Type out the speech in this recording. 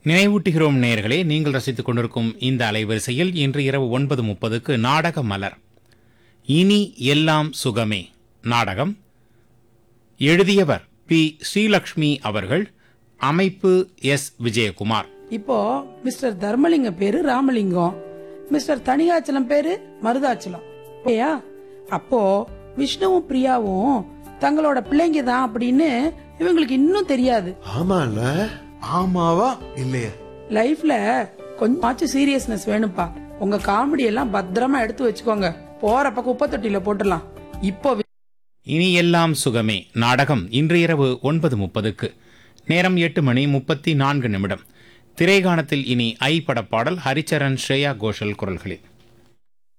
நினைவூட்டுகிறோம் நேயர்களே நீங்கள் ரசித்துக் கொண்டிருக்கும் இந்த அலைவரிசையில் இன்று இரவு ஒன்பது முப்பதுக்கு நாடக மலர் இனி எல்லாம் சுகமே நாடகம் எழுதியவர் பி ஸ்ரீலக்ஷ்மி அவர்கள் அமைப்பு எஸ் விஜயகுமார் இப்போ மிஸ்டர் தர்மலிங்கம் பேரு ராமலிங்கம் மிஸ்டர் தனிகாச்சலம் பேரு மருதாச்சலம் ஓகேயா அப்போ விஷ்ணுவும் பிரியாவும் தங்களோட பிள்ளைங்க தான் அப்படின்னு இவங்களுக்கு இன்னும் தெரியாது ஆமால ஆமாவா இல்லையா லைஃப்ல கொஞ்சமாச்சும் சீரியஸ்னஸ் வேணும்ப்பா உங்க காமெடி எல்லாம் பத்திரமா எடுத்து வச்சுக்கோங்க போறப்ப குப்பை தொட்டியில போட்டுடலாம் இப்போ இனி எல்லாம் சுகமே நாடகம் இன்று இரவு ஒன்பது முப்பதுக்கு நேரம் எட்டு மணி முப்பத்தி நான்கு நிமிடம் திரைகாணத்தில் இனி ஐ படப்பாடல் ஹரிச்சரன் ஸ்ரேயா கோஷல் குரல்களில்